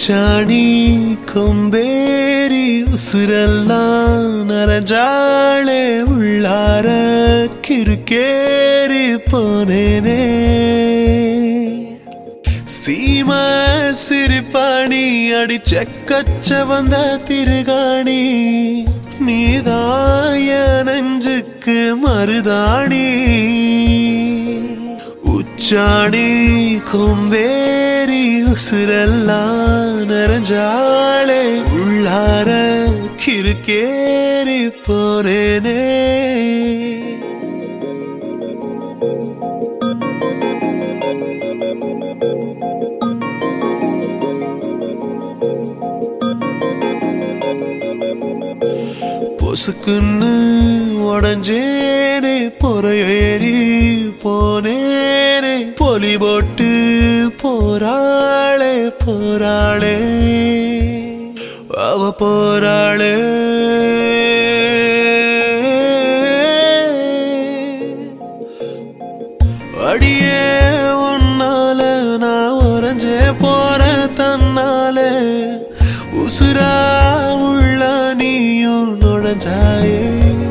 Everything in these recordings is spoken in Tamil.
உச்சாணி கொம்பேரி உசுரெல்லாம் நரஞ்சாளே உள்ளார கிறுக்கேறி போனேனே சீம சிரிப்பாணி அடிச்ச கச்ச வந்த திருகாணி நீதாய நெஞ்சுக்கு மருதாணி உச்சாணி கொம்பேரி உசுரெல்லாம் நரஞ்சாளே உள்ளார கிறுக்கேறி போனேனே பொசுக்குன்னு உடஞ்சேனே பொறையேறி போனேனே பொலி போட்டு போராளே போராளே அவ போராளே அடியே உன்னால நான் உறைஞ்சே போற தன்னால உசுரா உள்ள நீயும் நுழைஞ்சாயே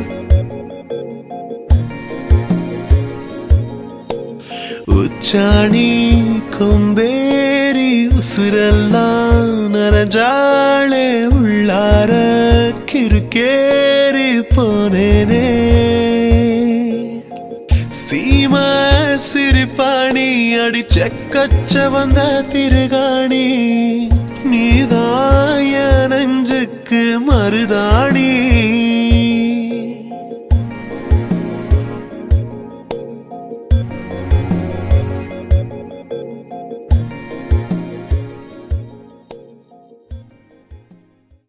உச்சாணி கொம்பேரி உசுரெல்லாம் நரஞ்சாளே உள்ளார கிறுக்கேறி போனேனே சீம சிரிப்பாணி அடிச்ச கச்ச வந்த திருகாணி நீதாய நெஞ்சுக்கு மருதா